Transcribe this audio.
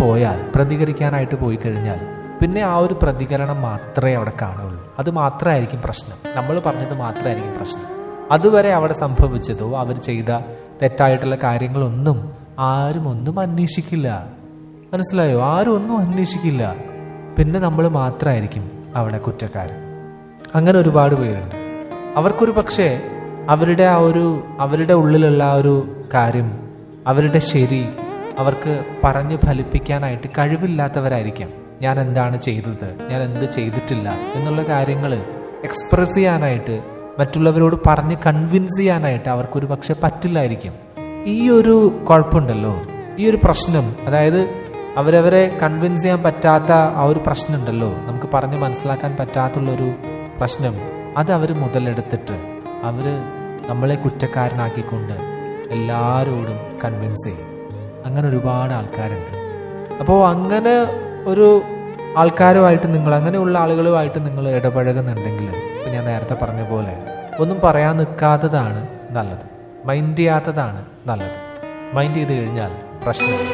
പോയാൽ പ്രതികരിക്കാനായിട്ട് പോയി കഴിഞ്ഞാൽ പിന്നെ ആ ഒരു പ്രതികരണം മാത്രമേ അവിടെ കാണുള്ളൂ അത് മാത്രമായിരിക്കും പ്രശ്നം നമ്മൾ പറഞ്ഞത് മാത്രമായിരിക്കും പ്രശ്നം അതുവരെ അവിടെ സംഭവിച്ചതോ അവർ ചെയ്ത തെറ്റായിട്ടുള്ള കാര്യങ്ങളൊന്നും ആരും ഒന്നും അന്വേഷിക്കില്ല മനസ്സിലായോ ആരും ഒന്നും അന്വേഷിക്കില്ല പിന്നെ നമ്മൾ മാത്രമായിരിക്കും അവിടെ കുറ്റക്കാരൻ അങ്ങനെ ഒരുപാട് പേരുണ്ട് അവർക്കൊരു പക്ഷേ അവരുടെ ആ ഒരു അവരുടെ ഉള്ളിലുള്ള ആ ഒരു കാര്യം അവരുടെ ശരി അവർക്ക് പറഞ്ഞ് ഫലിപ്പിക്കാനായിട്ട് കഴിവില്ലാത്തവരായിരിക്കാം ഞാൻ എന്താണ് ചെയ്തത് ഞാൻ എന്ത് ചെയ്തിട്ടില്ല എന്നുള്ള കാര്യങ്ങൾ എക്സ്പ്രസ് ചെയ്യാനായിട്ട് മറ്റുള്ളവരോട് പറഞ്ഞ് കൺവിൻസ് ചെയ്യാനായിട്ട് അവർക്കൊരു പക്ഷെ പറ്റില്ലായിരിക്കും ഈ ഒരു കുഴപ്പമുണ്ടല്ലോ ഈ ഒരു പ്രശ്നം അതായത് അവരവരെ കൺവിൻസ് ചെയ്യാൻ പറ്റാത്ത ആ ഒരു പ്രശ്നം ഉണ്ടല്ലോ നമുക്ക് പറഞ്ഞ് മനസ്സിലാക്കാൻ പറ്റാത്തുള്ളൊരു പ്രശ്നം അത് അവർ മുതലെടുത്തിട്ട് അവർ നമ്മളെ കുറ്റക്കാരനാക്കിക്കൊണ്ട് എല്ലാവരോടും കൺവിൻസ് ചെയ്യും അങ്ങനെ ഒരുപാട് ആൾക്കാരുണ്ട് അപ്പോൾ അങ്ങനെ ഒരു ആൾക്കാരുമായിട്ട് നിങ്ങൾ അങ്ങനെയുള്ള ആളുകളുമായിട്ട് നിങ്ങൾ ഇടപഴകുന്നുണ്ടെങ്കിൽ ഇപ്പം ഞാൻ നേരത്തെ പറഞ്ഞ പോലെ ഒന്നും പറയാൻ നിൽക്കാത്തതാണ് നല്ലത് മൈൻഡ് ചെയ്യാത്തതാണ് നല്ലത് മൈൻഡ് ചെയ്ത് കഴിഞ്ഞാൽ പ്രശ്നമില്ല